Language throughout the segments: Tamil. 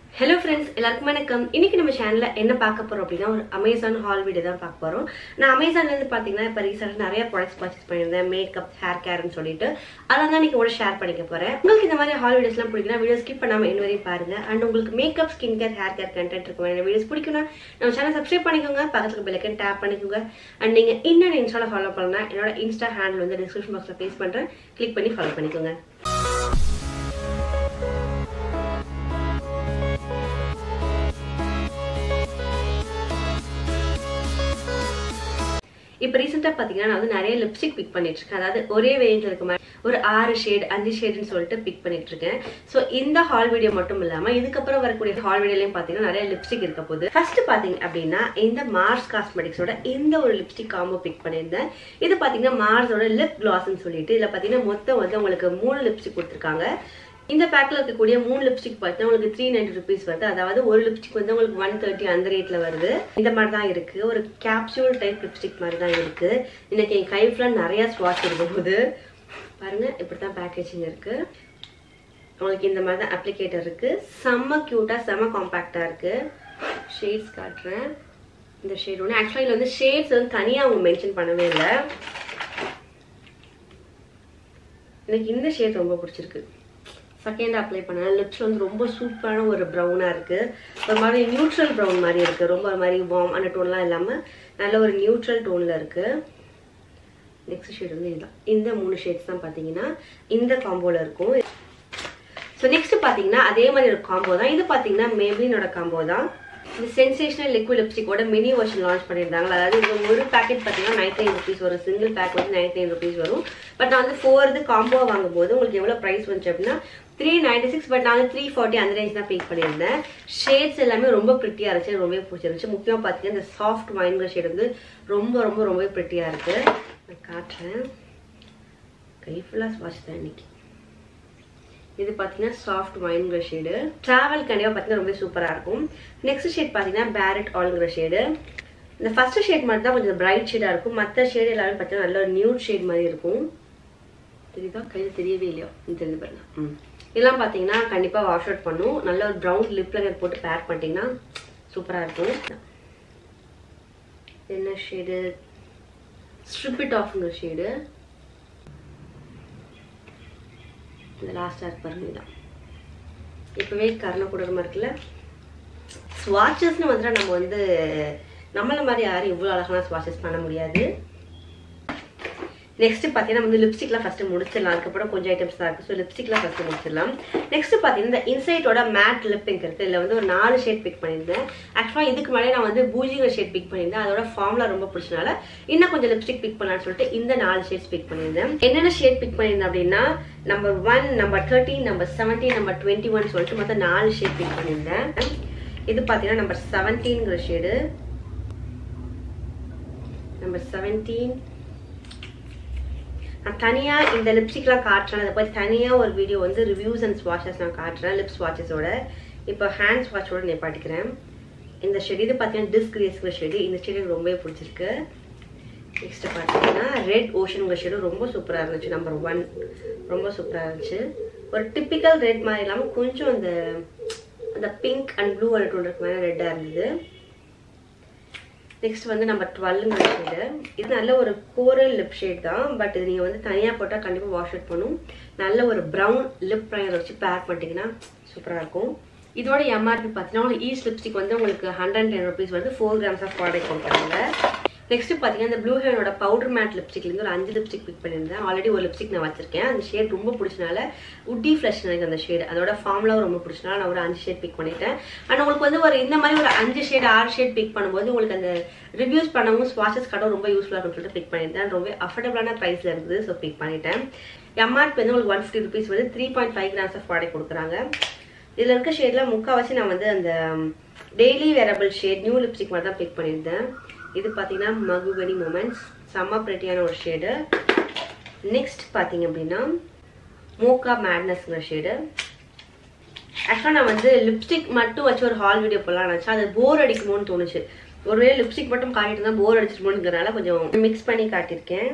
ஹலோ ஃப்ரெண்ட்ஸ் எல்லாருக்கும் வணக்கம் இன்னைக்கு நம்ம சேனல்ல என்ன பார்க்க போறோம் அப்படின்னா ஒரு அமேசான் ஹால் வீடியோ தான் பார்க்க போறோம் நான் அமேசான்ல இருந்து பாத்தீங்கன்னா இப்போ ரீசெண்டாக நிறைய ப்ராடக்ட்ஸ் பர்ச்சேஸ் பண்ணியிருந்தேன் மேக்கப் ஹேர் கேர்னு சொல்லிட்டு அதான் தான் இன்னைக்கு கூட ஷேர் பண்ணிக்க போறேன் உங்களுக்கு இந்த மாதிரி ஹால் வீடியோஸ்லாம் பிடிக்குன்னா வீடியோ ஸ்கிப் பண்ணாம இன்ன வரையும் பாருங்க அண்ட் உங்களுக்கு makeup skin care hair care content இருக்க வேண்டிய வீடியோஸ் பிடிக்கும்னா நம்ம சேனல் சப்ஸ்கிரைப் பண்ணிக்கோங்க பக்கத்துல பெல்லைக்கன் டேப் பண்ணிக்கோங்க அண்ட் நீங்க இன்னும் இன்ஸ்டால ஃபாலோ பண்ணலாம் என்னோட இன்ஸ்டா ஹேண்டில் வந்து டிஸ்கிரிப்ஷன் பாக்ஸ்ல பேஸ் பண்றேன் கிளிக் பண்ணி ஃபாலோ பண்ணிக்கோங்க இப்போ ரீசெண்டாக பார்த்தீங்கன்னா நான் வந்து நிறைய லிப்ஸ்டிக் பிக் பண்ணிட்டு இருக்கேன் அதாவது ஒரே வேரியன்ட்ல இருக்க மாதிரி ஒரு ஆறு ஷேட் அஞ்சு ஷேடுன்னு சொல்லிட்டு பிக் பண்ணிட்டு இருக்கேன் ஸோ இந்த ஹால் வீடியோ மட்டும் இல்லாமல் இதுக்கப்புறம் வரக்கூடிய ஹால் வீடியோலையும் பார்த்தீங்கன்னா நிறைய லிப்ஸ்டிக் இருக்க போகுது ஃபர்ஸ்ட் பார்த்தீங்க அப்படின்னா இந்த மார்ஸ் காஸ்மெட்டிக்ஸோட இந்த ஒரு லிப்ஸ்டிக் காம்போ பிக் பண்ணியிருந்தேன் இது பார்த்தீங்கன்னா மார்ஸோட லிப் கிளாஸ்ன்னு சொல்லிட்டு இதில் பார்த்தீங்கன்னா மொத்தம் வந்து உங்களுக்கு மூணு லிப்ஸ்டிக் கொடுத்துருக்காங்க இந்த பேக்ல இருக்கக்கூடிய மூணு லிப்ஸ்டிக் பார்த்தா உங்களுக்கு த்ரீ நைன்டி ருபீஸ் வருது அதாவது ஒரு லிப்ஸ்டிக் வந்து உங்களுக்கு ஒன் தேர்ட்டி அந்த ரேட்ல வருது இந்த மாதிரி தான் இருக்கு ஒரு கேப்சூல் டைப் லிப்ஸ்டிக் மாதிரி தான் இருக்கு இன்னைக்கு என் கை ஃபுல்லாக நிறைய ஸ்வாட்ச் இருக்கும் போது பாருங்க இப்படித்தான் பேக்கேஜிங் இருக்கு உங்களுக்கு இந்த மாதிரி தான் அப்ளிகேட்டர் இருக்கு செம்ம கியூட்டா செம்ம காம்பாக்டா இருக்கு ஷேட்ஸ் காட்டுறேன் இந்த ஷேட் ஒன்று ஆக்சுவலாக இதில் வந்து ஷேட்ஸ் வந்து தனியாக அவங்க மென்ஷன் பண்ணவே இல்லை எனக்கு இந்த ஷேட் ரொம்ப பிடிச்சிருக்கு செகண்ட் அப்ளை பண்ணேன் லிப்ஸ் வந்து ரொம்ப சூப்பரான ஒரு ப்ரௌனாக இருக்குது ஒரு மாதிரி நியூட்ரல் ப்ரௌன் மாதிரி இருக்குது ரொம்ப ஒரு மாதிரி வார்ம் அந்த டோன்லாம் இல்லாமல் நல்ல ஒரு நியூட்ரல் டோனில் இருக்குது நெக்ஸ்ட் ஷேட் வந்து இதுதான் இந்த மூணு ஷேட்ஸ் தான் பார்த்தீங்கன்னா இந்த காம்போவில் இருக்கும் ஸோ நெக்ஸ்ட் பார்த்தீங்கன்னா அதே மாதிரி ஒரு காம்போ தான் இது பார்த்தீங்கன்னா மேபினோட காம்போ தான் இந்த சென்சேஷனல் லிக்விட் லிப்ஸ்டிக்கோட மினி வெர்ஷன் லான்ச் பண்ணியிருந்தாங்க அதாவது இது ஒரு பேக்கெட் பார்த்தீங்கன்னா நைன்டி நைன் ருபீஸ் வரும் சிங்கிள் பேக் வந்து நைன்டி நைன் ருபீஸ் வரும் பட் நான் வந்து ஃபோர் இது காம்போ வாங்கும்போது உங்களுக்கு எவ்வளோ ப்ரைஸ் வந்துச்சு அப்படின்னா த்ரீ நைன்டி சிக்ஸ் பட் நான் வந்து த்ரீ ஃபார்ட்டி அந்த ரேஞ்ச் தான் பே பண்ணியிருந்தேன் ஷேட்ஸ் எல்லாமே ரொம்ப ப்ரிட்டியாக இருந்துச்சு ரொம்பவே பிடிச்சிருந்துச்சு முக்கியமாக பார்த்தீங்கன்னா இந்த சாஃப்ட் வைன்கிற ஷேட் வந்து ரொம்ப ரொம்ப ரொம்பவே ப்ரிட்டியாக இருக்குது நான் காட்டுறேன் கை ஃபுல்லாக ஸ்வாட்ச் தான் இன்னைக்கு இது பார்த்தீங்கன்னா சாஃப்ட் வைன்கிற ஷேடு ட்ராவல் கண்டிப்பாக பார்த்தீங்கன்னா ரொம்ப சூப்பராக இருக்கும் நெக்ஸ்ட் ஷேட் பார்த்தீங்கன்னா பேரட் ஆல்ங்கிற ஷேடு இந்த ஃபர்ஸ்ட் ஷேட் மட்டும் தான் கொஞ்சம் பிரைட் ஷேடாக இருக்கும் மற்ற ஷேடு எல்லாமே பார்த்தீங்கன்னா நல்ல ஒரு நியூட் ஷேட் மாதிரி இருக்கும் தெரியுதா கையில் தெரியவே இல்லையோ தெரிஞ்சு பாருங்க ம் இதெல்லாம் பார்த்தீங்கன்னா கண்டிப்பாக வாஷ் அவுட் பண்ணும் நல்ல ஒரு ப்ரௌன் லிப் லெனர் போட்டு பேர் பண்ணிட்டீங்கன்னா சூப்பராக இருக்கும் என்ன ஷேடு ஸ்ட்ரிப் இட் ஆஃப்ங்கிற ஷேடு இந்த லாஸ்டாக இருக்கு பாருங்க தான் இப்போவே கருணை குடரமாக இருக்குல்ல ஸ்வாட்சஸ்னு வந்துட்டு நம்ம வந்து நம்மள மாதிரி யாரும் இவ்வளோ அழகான ஸ்வாட்சஸ் பண்ண முடியாது நெக்ஸ்ட் பார்த்தீங்கன்னா வந்து லிப்ஸ்டிக்லாம் ஃபஸ்ட்டு முடிச்சிடலாம் அதுக்கப்புறம் கொஞ்சம் ஐட்டம்ஸ் தான் இருக்குது ஸோ லிப்ஸ்டிக்லாம் ஃபஸ்ட்டு முடிச்சிடலாம் நெக்ஸ்ட் பார்த்தீங்கன்னா இந்த இன்சைட்டோட மேட் லிப் பிங்க் இருக்குது இதில் வந்து ஒரு நாலு ஷேட் பிக் பண்ணியிருந்தேன் ஆக்சுவலாக இதுக்கு முன்னாடி நான் வந்து பூஜிங்கிற ஷேட் பிக் பண்ணியிருந்தேன் அதோட ஃபார்ம்ல ரொம்ப பிடிச்சனால இன்னும் கொஞ்சம் லிப்ஸ்டிக் பிக் பண்ணலாம்னு சொல்லிட்டு இந்த நாலு ஷேட்ஸ் பிக் பண்ணியிருந்தேன் என்னென்ன ஷேட் பிக் பண்ணியிருந்தேன் அப்படின்னா number one number thirteen number seventeen number twenty one சொல்லிட்டு மொத்தம் நாலு ஷேட் பிக் பண்ணியிருந்தேன் இது பார்த்தீங்கன்னா நம்பர் செவன்டீன்கிற ஷேடு நம்பர் செவன்டீன் நான் தனியாக இந்த லிப்ஸ்டிக்லாம் காட்டுறேன் அதை பற்றி தனியாக ஒரு வீடியோ வந்து ரிவ்யூஸ் அண்ட் ஸ்வாட்சஸ் நான் காட்டுறேன் லிப்ஸ் வாட்சஸோட இப்போ ஹேண்ட் ஸ்வாட்சோட நிப்பாட்டிக்கிறேன் இந்த ஷெட் இது பார்த்தீங்கன்னா டிஸ்க் ரேஸ்ங்கிற ஷெடு இந்த ஷெட் எனக்கு ரொம்பவே பிடிச்சிருக்கு நெக்ஸ்ட் பார்த்தீங்கன்னா ரெட் ஓஷனுங்கிற ஷெடு ரொம்ப சூப்பராக இருந்துச்சு நம்பர் ஒன் ரொம்ப சூப்பராக இருந்துச்சு ஒரு டிப்பிக்கல் ரெட் மாதிரி இல்லாமல் கொஞ்சம் அந்த அந்த பிங்க் அண்ட் ப்ளூ அண்ட் இருக்கு மேலே ரெட்டாக இருந்தது நெக்ஸ்ட் வந்து நம்ம டுவெல்லுங்கிற ஷேடு இது நல்ல ஒரு கோரல் லிப் ஷேட் தான் பட் இது நீங்கள் வந்து தனியாக போட்டால் கண்டிப்பாக வாஷ் அவுட் பண்ணும் நல்ல ஒரு ப்ரௌன் லிப் ப்ரைனர் வச்சு பேக் பண்ணிட்டீங்கன்னா சூப்பராக இருக்கும் இதோட எம்ஆர்பி பார்த்தீங்கன்னா உங்களுக்கு ஈஸ்ட் லிப்ஸ்டிக் வந்து உங்களுக்கு ஹண்ட்ரட் டென் ருபீஸ் வந்து ஃபோர் கிராம்ஸ் ஆஃப் ப்ராடக்ட் கொடுக்குறாங்க நெக்ஸ்ட் பார்த்தீங்கன்னா இந்த ப்ளூ ஹேனோட பவுடர் மேட் லிப்ஸ்டிக்லேருந்து ஒரு அஞ்சு லிப்ஸ்டிக் பிக் பண்ணியிருந்தேன் ஆல்ரெடி ஒரு லிப்ஸ்டிக் நான் வச்சிருக்கேன் அந்த ஷேட் ரொம்ப பிடிச்சனால உட்டி ஃப்ளஷ் எனக்கு அந்த ஷேட் அதோட ஃபார்ம்லாம் ரொம்ப பிடிச்சனால நான் ஒரு அஞ்சு ஷேட் பிக் பண்ணிட்டேன் அண்ட் உங்களுக்கு வந்து ஒரு இந்த மாதிரி ஒரு அஞ்சு ஷேட் ஆறு ஷேட் பிக் பண்ணும்போது உங்களுக்கு அந்த ரிவ்யூஸ் பண்ணவும் ஸ்வாட்சஸ் கடை ரொம்ப யூஸ்ஃபுல்லாக இருக்கும்னு சொல்லிட்டு பிக் பண்ணியிருந்தேன் ரொம்ப அஃபோர்டபுளான ப்ரைஸில் இருக்குது ஸோ பிக் பண்ணிட்டேன் எம்ஆர்பி வந்து உங்களுக்கு ஒன் ஃபிஃப்டி ருபீஸ் வந்து three point five grams of product கொடுக்குறாங்க இதில் இருக்க ஷேட்லாம் முக்கால்வாசி நான் வந்து அந்த daily wearable shade new lipstick மாதிரி தான் பிக் பண்ணியிருந்தேன் இது பார்த்தீங்கன்னா மகுபனி மூமெண்ட்ஸ் செம்ம ப்ரெட்டியான ஒரு ஷேடு நெக்ஸ்ட் பார்த்தீங்க அப்படின்னா மோக்கா மேட்னஸ்ங்கிற ஷேடு ஆக்சுவலாக நான் வந்து லிப்ஸ்டிக் மட்டும் வச்சு ஒரு ஹால் வீடியோ போடலாம் நினச்சா அது போர் அடிக்குமோன்னு தோணுச்சு ஒருவேளை லிப்ஸ்டிக் மட்டும் காட்டிட்டு தான் போர் அடிச்சிருமோங்கிறனால கொஞ்சம் மிக்ஸ் பண்ணி காட்டியிருக்கேன்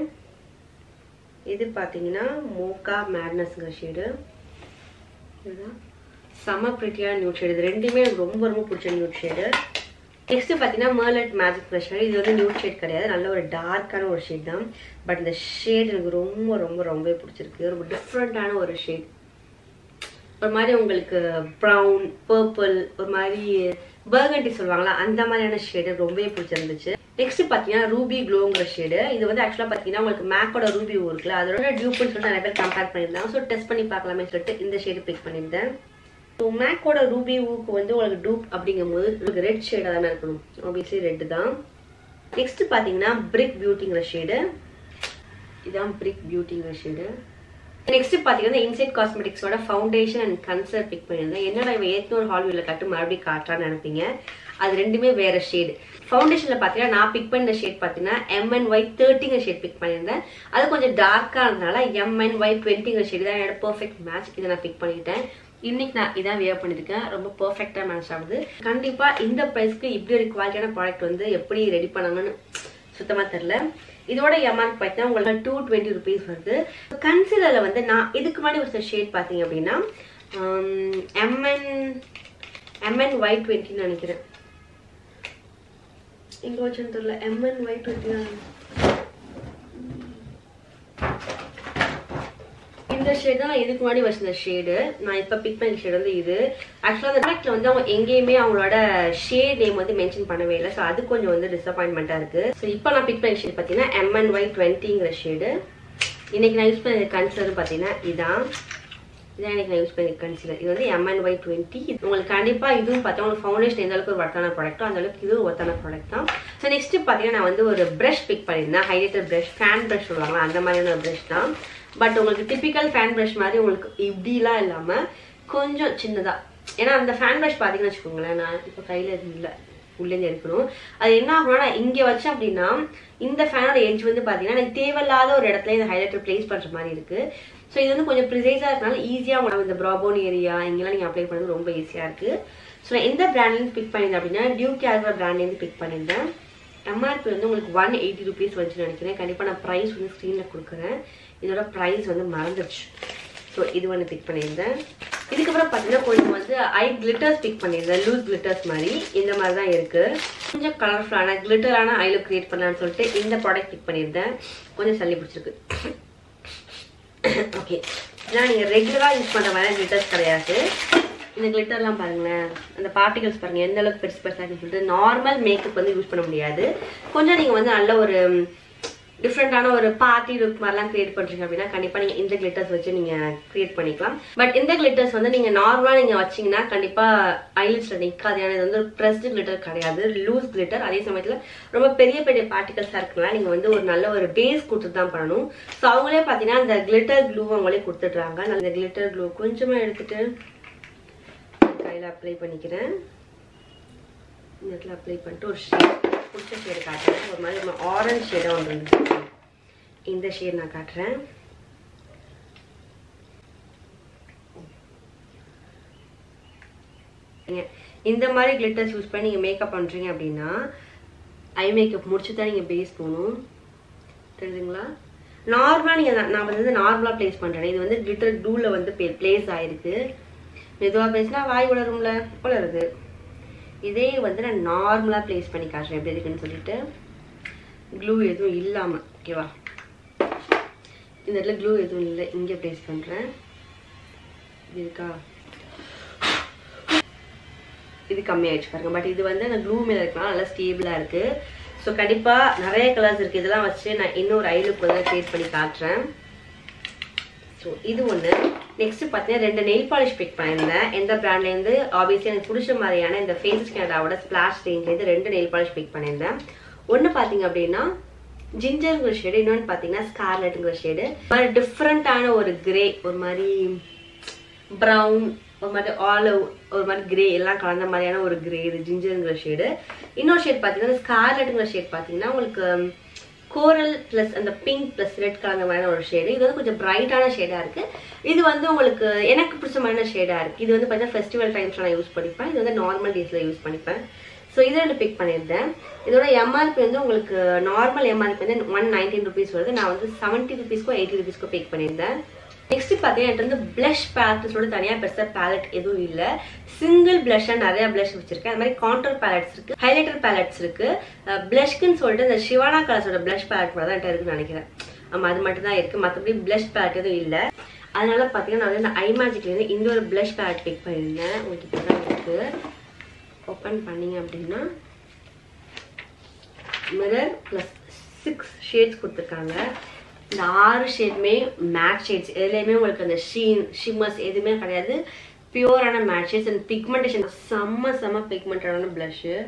இது பார்த்தீங்கன்னா மோக்கா மேட்னஸ்ங்கிற ஷேடு இதுதான் செம ப்ரிட்டியான நியூட் ஷேடு இது ரெண்டுமே எனக்கு ரொம்ப ரொம்ப பிடிச்ச நியூட் ஷேடு நெக்ஸ்ட் பார்த்தீங்கன்னா மேர்லட் மேஜிக் ப்ரெஷர் இது வந்து நியூட் ஷேட் கிடையாது நல்ல ஒரு டார்க்கான ஒரு ஷேட் தான் பட் இந்த ஷேட் எனக்கு ரொம்ப ரொம்ப ரொம்பவே பிடிச்சிருக்கு ரொம்ப டிஃப்ரெண்ட்டான ஒரு ஷேட் ஒரு மாதிரி உங்களுக்கு ப்ரௌன் பர்பிள் ஒரு மாதிரி பர்கண்டி சொல்லுவாங்களா அந்த மாதிரியான ஷேடு ரொம்பவே பிடிச்சிருந்துச்சு நெக்ஸ்ட் பார்த்தீங்கன்னா ரூபி க்ளோங்கிற ஷேடு இது வந்து ஆக்சுவலாக பார்த்தீங்கன்னா உங்களுக்கு மேக்கோட ரூபி இருக்குல்ல அதோட டியூப்னு சொல்லிட்டு நிறைய பேர் கம்பேர் பண்ணியிருந்தாங்க ஸோ டெஸ்ட் பண்ணி பார்க்கலாமே சொல்லிட்டு இந்த ஷேடு பிக் பண்ணியிருந்தேன் ஸோ மேக்கோட ரூபி ஊக்கு வந்து உங்களுக்கு டூப் அப்படிங்கும்போது உங்களுக்கு ரெட் ஷேடாக தானே இருக்கணும் ஆப்வியஸ்லி ரெட்டு தான் நெக்ஸ்ட் பார்த்தீங்கன்னா பிரிக் பியூட்டிங்கிற ஷேடு இதான் பிரிக் பியூட்டிங்கிற ஷேடு நெக்ஸ்ட் பார்த்தீங்கன்னா இன்சைட் காஸ்மெட்டிக்ஸோட ஃபவுண்டேஷன் அண்ட் கன்சர் பிக் பண்ணியிருந்தேன் என்னடா இவன் ஏற்ற ஒரு ஹால்வியில் கட்டு மறுபடியும் காட்டுறான்னு நினைப்பீங்க அது ரெண்டுமே வேற ஷேடு ஃபவுண்டேஷனில் பார்த்தீங்கன்னா நான் பிக் பண்ண ஷேட் பார்த்தீங்கன்னா எம்என் ஒய் தேர்ட்டிங்கிற ஷேட் பிக் பண்ணியிருந்தேன் அது கொஞ்சம் டார்க்காக இருந்தனால எம்என் ஒய் டுவெண்ட்டிங்கிற ஷேட் தான் என்னோட பர்ஃபெக்ட் மேட்ச் இதை நான் பிக் பண்ணிட்டேன் இன்னைக்கு நான் இதான் வியர் பண்ணியிருக்கேன் ரொம்ப பர்ஃபெக்டாக மேட்ச் ஆகுது கண்டிப்பாக இந்த ப்ரைஸ்க்கு இப்படி ஒரு குவாலிட்டியான ப்ராடக்ட் வந்து எப்படி ரெடி பண்ணணும்னு சுத்தமாக தெரில இதோட எம்ஆர்பி பார்த்தீங்கன்னா உங்களுக்கு டூ டுவெண்ட்டி ருபீஸ் வருது கன்சிலரில் வந்து நான் இதுக்கு முன்னாடி ஒரு ஷேட் பார்த்தீங்க அப்படின்னா எம்என் எம்என் ஒய் டுவெண்ட்டின்னு நினைக்கிறேன் இங்கே வச்சுன்னு தெரியல எம்என் ஒய் டுவெண்ட்டி இந்த ஷேட் தான் நான் இதுக்கு முன்னாடி வச்சிருந்த ஷேடு நான் இப்போ பிக் பண்ண ஷேட் வந்து இது ஆக்சுவலாக அந்த ப்ராடக்ட்ல வந்து அவங்க எங்கேயுமே அவங்களோட ஷேட் நேம் வந்து மென்ஷன் பண்ணவே இல்லை ஸோ அது கொஞ்சம் வந்து டிசப்பாயின்மெண்ட்டாக இருக்கு ஸோ இப்போ நான் பிக் பண்ண ஷேட் பார்த்தீங்கன்னா எம்என் ஒய் டுவெண்ட்டிங்கிற ஷேடு இன்னைக்கு நான் யூஸ் பண்ண கன்சிலர் பார்த்தீங்கன்னா இதான் இதான் எனக்கு நான் யூஸ் பண்ணி கன்சிலர் இது வந்து எம்என் ஒய் டுவெண்ட்டி உங்களுக்கு கண்டிப்பாக இதுவும் பார்த்தா உங்களுக்கு ஃபவுண்டேஷன் எந்த அளவுக்கு ஒரு ஒர்த்தான ப்ராடக்ட்டோ அந்த அளவுக்கு இதுவும் ஒர்த்தான ப்ராடக்ட் தான் ஸோ நெக்ஸ்ட் பார்த்தீங்கன்னா நான் வந்து ஒரு ப்ரஷ் பிக் பண்ணியிருந்தேன் ஹைலைட்டர் ப்ரஷ் ஃபேன் ப்ரஷ் சொல்லுவாங்க அந்த மாதிரியான ப்ரஷ் தான் பட் உங்களுக்கு டிப்பிக்கல் ஃபேன் ப்ரஷ் மாதிரி உங்களுக்கு இப்படிலாம் இல்லாமல் கொஞ்சம் சின்னதாக ஏன்னா அந்த ஃபேன் ப்ரஷ் பார்த்தீங்கன்னு வச்சுக்கோங்களேன் நான் இப்போ கையில் எதுவும் இல்லை உள்ளேருந்து எடுக்கணும் அது என்ன ஆகும்னா நான் இங்கே வச்சேன் அப்படின்னா இந்த ஃபேனோட எட்ஜ் வந்து பார்த்தீங்கன்னா எனக்கு தேவையில்லாத ஒரு இடத்துல இந்த ஹைலைட்டர் ப்ளேஸ் பண்ணுற மாதிரி இருக்கு ஸோ இது வந்து கொஞ்சம் ப்ரிசைஸாக இருக்கனால ஈஸியாக உங்களுக்கு இந்த ப்ராபோன் ஏரியா இங்கெல்லாம் நீங்கள் அப்ளை பண்ணுறது ரொம்ப ஈஸியாக இருக்குது ஸோ நான் எந்த பிராண்ட்லேருந்து பிக் பண்ணியிருந்தேன் அப்படின்னா டியூ கேல்கர் பிராண்ட்லேருந்து பிக் பண்ணியிருந்தேன் எம்ஆர்பி வந்து உங்களுக்கு ஒன் எயிட்டி ருபீஸ் வந்துச்சுன்னு நினைக்கிறேன் கண்டிப்பாக நான் ப்ரைஸ் வந்து ஸ்க்ரீனில் கொடுக்குறேன் இதோட ப்ரைஸ் வந்து மறந்துடுச்சு ஸோ இது ஒன்று பிக் பண்ணியிருந்தேன் இதுக்கப்புறம் பார்த்தீங்கன்னா கொஞ்சம் வந்து ஐ கிளிட்டர்ஸ் பிக் பண்ணியிருந்தேன் லூஸ் கிளிட்டர்ஸ் மாதிரி இந்த மாதிரி தான் இருக்குது கொஞ்சம் கலர்ஃபுல்லான கிளிட்டரான ஐல கிரியேட் பண்ணலான்னு சொல்லிட்டு இந்த ப்ராடக்ட் பிக் பண்ணியிருந்தேன் கொஞ்சம் சளி பிடிச்சிருக்கு ஓகே ஏன்னா நீங்கள் ரெகுலராக யூஸ் பண்ணுற மாதிரி கிளிட்டர்ஸ் கிடையாது இந்த கிளிட்டர்லாம் பாருங்களேன் அந்த பார்ட்டிகல்ஸ் பாருங்க எந்த அளவுக்கு பெருசு பெருசாக இருக்குன்னு சொல்லிட்டு நார்மல் மேக்கப் வந்து யூஸ் பண்ண முடியாது கொஞ்சம் நீங்கள் வந்து நல்ல ஒரு டிஃப்ரெண்டான ஒரு பார்ட்டி லுக் மாதிரிலாம் கிரியேட் பண்ணுறீங்க அப்படின்னா கண்டிப்பாக நீங்கள் இந்த கிளிட்டர்ஸ் வச்சு நீங்கள் கிரியேட் பண்ணிக்கலாம் பட் இந்த கிளிட்டர்ஸ் வந்து நீங்கள் நார்மலாக நீங்கள் வச்சிங்கன்னா கண்டிப்பாக ஐலிட்ஸில் நிற்காது ஏன்னா இது வந்து ஒரு ப்ரெஸ்டு கிளிட்டர் கிடையாது லூஸ் கிளிட்டர் அதே சமயத்தில் ரொம்ப பெரிய பெரிய பார்ட்டிகல்ஸாக இருக்குன்னா நீங்கள் வந்து ஒரு நல்ல ஒரு பேஸ் கொடுத்துட்டு தான் பண்ணணும் ஸோ அவங்களே பார்த்தீங்கன்னா அந்த கிளிட்டர் க்ளூ அவங்களே கொடுத்துட்றாங்க நான் இந்த கிளிட்டர் க்ளூ கொஞ்சமாக எடுத்துட்டு கையில் அப்ளை பண்ணிக்கிறேன் இந்த இடத்துல அப்ளை பண்ணிட்டு ஒரு ஷேட் பிடிச்ச ஷேடு காட்டுறேன் ஒரு மாதிரி நம்ம ஆரஞ்ச் ஷேடாக ஒன்று இருந்துச்சு இந்த ஷேட் நான் காட்டுறேன் இந்த மாதிரி கிளிட்டர்ஸ் யூஸ் பண்ணி நீங்கள் மேக்கப் பண்ணுறீங்க அப்படின்னா ஐ மேக்கப் முடிச்சு தான் நீங்கள் பேஸ் போகணும் தெரியுதுங்களா நார்மலாக நீங்கள் நான் வந்து நார்மலாக ப்ளேஸ் பண்ணுறேன் இது வந்து கிளிட்டர் டூவில் வந்து ப்ளேஸ் ஆயிருக்கு மெதுவாக பேசினா வாய் உளரும்ல உளருது இதே வந்து நான் நார்மலாக ப்ளேஸ் பண்ணி காட்டுறேன் எப்படி இருக்குன்னு சொல்லிட்டு க்ளூ எதுவும் இல்லாமல் ஓகேவா இந்த இடத்துல க்ளூ எதுவும் இல்லை இங்கே ப்ளேஸ் பண்ணுறேன் இது இருக்கா இது கம்மியாயிடுச்சு பாருங்க பட் இது வந்து அந்த க்ளூ மேலே இருக்கலாம் நல்லா ஸ்டேபிளாக இருக்குது ஸோ கண்டிப்பாக நிறைய கலர்ஸ் இருக்குது இதெல்லாம் வச்சு நான் இன்னொரு ஐலுக்கு வந்து க்ரியேட் பண்ணி காட்டுறேன் ஸோ இது ஒன்று நெக்ஸ்ட் பார்த்தீங்கன்னா ரெண்டு நெயில் பாலிஷ் பிக் பண்ணியிருந்தேன் எந்த பிராண்ட்லேருந்து ஆப்வியஸ்லி எனக்கு பிடிச்ச மாதிரியான இந்த ஃபேஸஸ் கேனடாவோட ஸ்பிளாஷ் ரேஞ்ச்லேருந்து ரெண்டு நெயில் பாலிஷ் பிக் பண்ணியிருந்தேன் ஒன்று பார்த்தீங்க அப்படின்னா ஜிஞ்சருங்கிற ஷேடு இன்னொன்று பார்த்தீங்கன்னா ஸ்கார்லெட்டுங்கிற ஷேடு ஒரு டிஃப்ரெண்ட்டான ஒரு கிரே ஒரு மாதிரி ப்ரௌன் ஒரு மாதிரி ஆலிவ் ஒரு மாதிரி கிரே எல்லாம் கலந்த மாதிரியான ஒரு கிரே இது ஜிஞ்சருங்கிற ஷேடு இன்னொரு ஷேட் பார்த்தீங்கன்னா ஸ்கார்லெட்டுங்கிற ஷேட் பார்த்தீங்கன்னா உங்களுக்கு கோரல் ப்ளஸ் அந்த பிங்க் ப்ளஸ் ரெட் கலந்த மாதிரியான ஒரு ஷேடு இது வந்து கொஞ்சம் பிரைட்டான ஷேடாக இருக்குது இது வந்து உங்களுக்கு எனக்கு பிடிச்ச மாதிரியான ஷேடாக இருக்குது இது வந்து பார்த்தீங்கன்னா ஃபெஸ்டிவல் டைம்ஸில் நான் யூஸ் பண்ணிப்பேன் இது வந்து நார்மல் டேஸில் யூஸ் பண்ணிப்பேன் ஸோ இதை ரெண்டு பிக் பண்ணியிருந்தேன் இதோட எம்ஆர்பி வந்து உங்களுக்கு நார்மல் எம்ஆர்பி வந்து ஒன் நைன்டீன் ருபீஸ் வருது நான் வந்து செவன்ட்டி ருபீஸ்க்கோ எயிட்டி ருபீஸ்க்கோ பிக் பண்ணியிருந்தேன் நெக்ஸ்ட் பார்த்தீங்கன்னா என்கிட்ட வந்து பிளஷ் பேலட் சொல்லி தனியாக பெருசாக பேலட் எதுவும் இல்லை சிங்கிள் பிளஷ்ஷாக நிறைய பிளஷ் வச்சிருக்கேன் அது மாதிரி கான்டர் பேலட்ஸ் இருக்கு ஹைலைட்டர் பேலட்ஸ் இருக்கு பிளஷ்க்குன்னு சொல்லிட்டு இந்த சிவானா கலர்ஸோட பிளஷ் பேலட் கூட தான் என்கிட்ட இருக்குன்னு நினைக்கிறேன் ஆமாம் அது மட்டும் தான் இருக்கு மற்றபடி பிளஷ் பேலட் எதுவும் இல்லை அதனால பார்த்தீங்கன்னா நான் வந்து இந்த ஐ மேஜிக்லேருந்து இந்த ஒரு பிளஷ் பேலட் பிக் பண்ணியிருந்தேன் உங்களுக்கு இப்போ தான் இருக்கு ஓப்பன் பண்ணீங்க அப்படின்னா மிரர் ப்ளஸ் சிக்ஸ் ஷேட்ஸ் கொடுத்துருக்காங்க இந்த ஆறு ஷேடுமே மேட் ஷேட்ஸ் எதுலேயுமே உங்களுக்கு அந்த ஷீன் ஷிம்மர்ஸ் எதுவுமே கிடையாது பியூரான மேட் ஷேட்ஸ் அண்ட் பிக்மெண்டேஷன் செம்ம செம்ம பிக்மெண்டடான ப்ளஷ்ஷு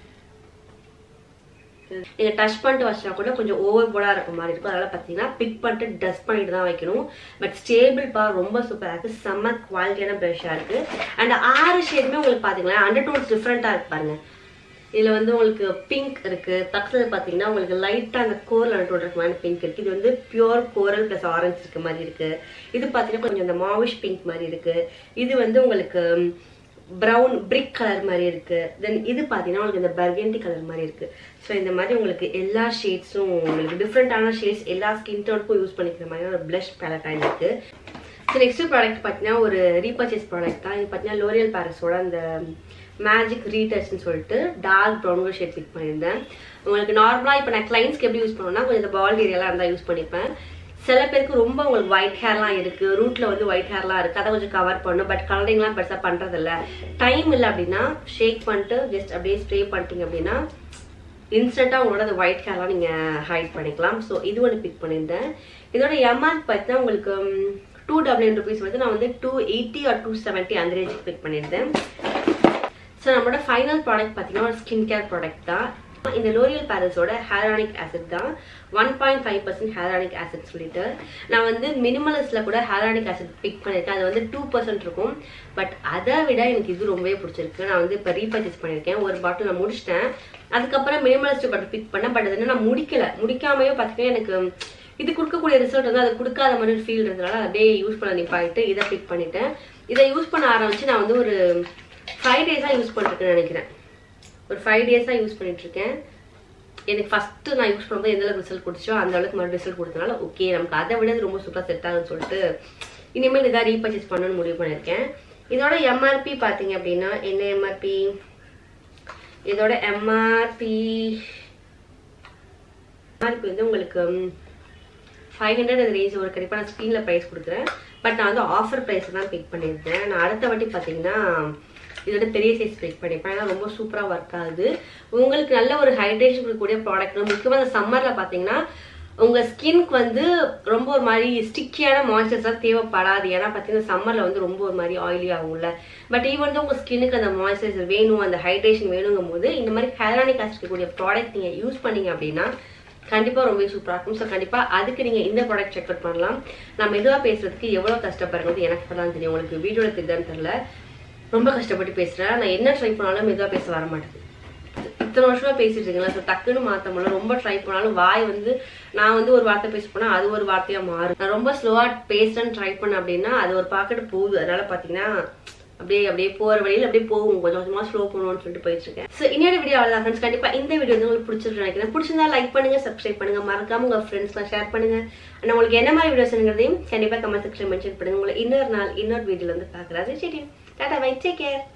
நீங்க டச் பண்ணிட்டு வச்சா கூட கொஞ்சம் ஓவர் போர்டா இருக்க மாதிரி இருக்கும் அதனால பாத்தீங்கன்னா பிக் பண்ணிட்டு டஸ்ட் பண்ணிட்டு தான் வைக்கணும் பட் ஸ்டேபிள் பா ரொம்ப சூப்பரா இருக்கு செம்ம குவாலிட்டியான ப்ரஷ்ஷா இருக்கு அண்ட் ஆறு ஷேடுமே உங்களுக்கு பாத்தீங்கன்னா அண்டர் டோன்ஸ் டிஃப்ரெண்டா இருக்கு பாருங்க இதுல வந்து உங்களுக்கு பிங்க் இருக்கு பக்கத்துல பாத்தீங்கன்னா உங்களுக்கு லைட்டா அந்த கோரல் அண்டர் இருக்க மாதிரி பிங்க் இருக்கு இது வந்து பியூர் கோரல் பிளஸ் ஆரஞ்சு இருக்க மாதிரி இருக்கு இது பாத்தீங்கன்னா கொஞ்சம் அந்த மாவிஷ் பிங்க் மாதிரி இருக்கு இது வந்து உங்களுக்கு ப்ரௌன் பிரிக் கலர் மாதிரி இருக்கு தென் இது பார்த்தீங்கன்னா உங்களுக்கு இந்த பர்கெண்டி கலர் மாதிரி இருக்கு ஸோ இந்த மாதிரி உங்களுக்கு எல்லா ஷேட்ஸும் உங்களுக்கு டிஃப்ரெண்டான ஷேட்ஸ் எல்லா ஸ்கின் டோனுக்கும் யூஸ் பண்ணிக்கிற மாதிரி ஒரு ப்ளஷ் பேலட்டாக இருக்கு ஸோ நெக்ஸ்ட் ப்ராடக்ட் பார்த்தீங்கன்னா ஒரு ரீபர்ச்சேஸ் ப்ராடக்ட் தான் இது பார்த்தீங்கன்னா லோரியல் பாரஸோட அந்த மேஜிக் ரீடச்னு சொல்லிட்டு டார்க் ப்ரௌன் ஷேட் பிக் பண்ணியிருந்தேன் உங்களுக்கு நார்மலாக இப்போ நான் கிளைண்ட்ஸ்க்கு எப்படி யூஸ் பண்ணுவேன்னா கொஞ்சம் இந்த பால் ஏரியாலாம் இருந்தால் யூஸ் பண்ணிப்பேன் சில பேருக்கு ரொம்ப உங்களுக்கு ஒயிட் ஹேர்லாம் இருக்கு ரூட்ல வந்து ஒயிட் ஹேர்லாம் இருக்கு அதை கொஞ்சம் கவர் பண்ணும் பட் கலரிங்லாம் பெருசா பண்றது இல்ல டைம் இல்லை அப்படின்னா ஷேக் பண்ணிட்டு ஜஸ்ட் அப்படியே ஸ்ப்ரே பண்ணிட்டீங்க அப்படின்னா இன்ஸ்டன்டா உங்களோட அந்த ஒயிட் ஹேர்லாம் நீங்க ஹைட் பண்ணிக்கலாம் ஸோ இது ஒன்று பிக் பண்ணியிருந்தேன் இதோட எம்ஆர் பார்த்தீங்கன்னா உங்களுக்கு டூ டபுள் ருபீஸ் வந்து நான் வந்து two eighty or two seventy அந்த ரேஞ்சுக்கு பிக் பண்ணியிருந்தேன் ஸோ நம்மளோட ஃபைனல் ப்ராடக்ட் பார்த்தீங்கன்னா ஒரு ஸ்கின் கேர் ப்ராடக்ட் தான் இந்த லோரியல் பேரஸோட ஹேரானிக் ஆசிட் தான் one point five percent hyaluronic acid சொல்லிட்டு நான் வந்து மினிமலிஸ்ட்ல கூட ஹேரானிக் ஆசிட் பிக் பண்ணியிருக்கேன் அது வந்து டூ பர்சன்ட் இருக்கும் பட் அதை விட எனக்கு இது ரொம்பவே பிடிச்சிருக்கு நான் வந்து இப்போ ரீபர்ச்சேஸ் பண்ணியிருக்கேன் ஒரு பாட்டில் நான் முடிச்சிட்டேன் அதுக்கப்புறம் மினிமலிஸ்ட் பாட்டில் பிக் பண்ணேன் பட் அது நான் முடிக்கல முடிக்காமையோ பார்த்தீங்கன்னா எனக்கு இது கொடுக்கக்கூடிய ரிசல்ட் வந்து அது கொடுக்காத மாதிரி ஃபீல் இருந்ததுனால அப்படியே யூஸ் பண்ண நிப்பாயிட்டு இதை பிக் பண்ணிட்டேன் இதை யூஸ் பண்ண ஆரம்பிச்சு நான் வந்து ஒரு ஃபைவ் டேஸாக யூஸ் பண்ணிருக்கேன்னு நினைக்கிறேன் ஒரு ஃபைவ் டேஸாக யூஸ் பண்ணிட்டு இருக்கேன் எனக்கு ஃபஸ்ட்டு நான் யூஸ் பண்ணும்போது எந்த அளவுக்கு ரிசல்ட் கொடுத்துச்சோ அந்த அளவுக்கு மறுபடியும் ரிசல்ட் கொடுத்தனால ஓகே நமக்கு அதை விட இது ரொம்ப சூப்பராக செட் ஆகுதுன்னு சொல்லிட்டு இனிமேல் இதாக ரீபர்ச்சேஸ் பண்ணணும்னு முடிவு பண்ணியிருக்கேன் இதோட எம்ஆர்பி பார்த்தீங்க அப்படின்னா என்ன எம்ஆர்பி இதோட எம்ஆர்பி எம்ஆர்பி வந்து உங்களுக்கு ஃபைவ் ஹண்ட்ரட் அந்த ரேஞ்ச் ஒரு கண்டிப்பாக நான் ஸ்க்ரீனில் ப்ரைஸ் கொடுக்குறேன் பட் நான் வந்து ஆஃபர் ப்ரைஸ் தான் பிக் பண்ணியிருந்தேன் நான் அடுத்த வாட்டி பார்த்தீங்கன்னா இதோட பெரிய சைஸ் பிக் பண்ணிப்பேன் ஏன்னா ரொம்ப சூப்பராக ஒர்க் ஆகுது உங்களுக்கு நல்ல ஒரு ஹைட்ரேஷன் கொடுக்கக்கூடிய ப்ராடக்ட் முக்கியமாக இந்த சம்மரில் பார்த்தீங்கன்னா உங்கள் ஸ்கின்க்கு வந்து ரொம்ப ஒரு மாதிரி ஸ்டிக்கியான மாய்ஸ்சர்ஸ்லாம் தேவைப்படாது ஏன்னா பார்த்தீங்கன்னா சம்மரில் வந்து ரொம்ப ஒரு மாதிரி ஆயிலி ஆகும்ல பட் ஈவன் வந்து உங்கள் ஸ்கின்னுக்கு அந்த மாய்ஸ்சரைசர் வேணும் அந்த ஹைட்ரேஷன் வேணுங்கும் போது இந்த மாதிரி ஹேலானிக் ஆசிட் இருக்கக்கூடிய ப்ராடக்ட் நீங்கள் யூஸ் பண்ணீங்க அப்படின்னா கண்டிப்பாக ரொம்ப சூப்பராக இருக்கும் ஸோ கண்டிப்பாக அதுக்கு நீங்கள் இந்த ப்ராடக்ட் செக் அவுட் பண்ணலாம் நான் மெதுவாக பேசுறதுக்கு எவ்வளோ கஷ்டப்படுறது எனக்கு தான் தெரியும் உங்களுக்கு வீடியோவில் தெரியுதான்னு தெரியல ரொம்ப கஷ்டப்பட்டு பேசுகிறேன் நான் என்ன ட்ரை பண்ணாலும் மெதுவாக பேச வர மாட்டேங்குது இத்தனை வருஷமா பேசிட்டு இருக்கீங்களா ஸோ டக்குன்னு மாற்ற முடியல ரொம்ப ட்ரை பண்ணாலும் வாய் வந்து நான் வந்து ஒரு வார்த்தை பேச போனா அது ஒரு வார்த்தையா மாறும் நான் ரொம்ப ஸ்லோவா பேசுறேன்னு ட்ரை பண்ணேன் அப்படின்னா அது ஒரு பாக்கெட் போகுது அதனால பாத்தீங்கன்னா அப்படியே அப்படியே போற வழியில அப்படியே போகும் கொஞ்சம் கொஞ்சமா ஸ்லோ பண்ணுவோம்னு சொல்லிட்டு போயிட்டு இருக்கேன் ஸோ இன்னொரு வீடியோ அவ்வளோதான் ஃப்ரெண்ட்ஸ் கண்டிப்பா இந்த வீடியோ வந்து உங்களுக்கு பிடிச்சிருக்கு நினைக்கிறேன் பிடிச்சிருந்தா லைக் பண்ணுங்க சப்ஸ்கிரைப் பண்ணுங்க மறக்காம உங்க ஃப்ரெண்ட்ஸ்லாம் ஷேர் பண்ணுங்க அண்ட் உங்களுக்கு என்ன மாதிரி வீடியோஸ்ங்கிறதையும் கண்டிப்பா கமெண்ட் செக்ஷன் மென்ஷன் பண்ணுங்க உங்களை இன்னொரு நாள் இன்னொரு வீடியோல வந்து பாக்குறேன் சரி டாடா பை டேக் கேர்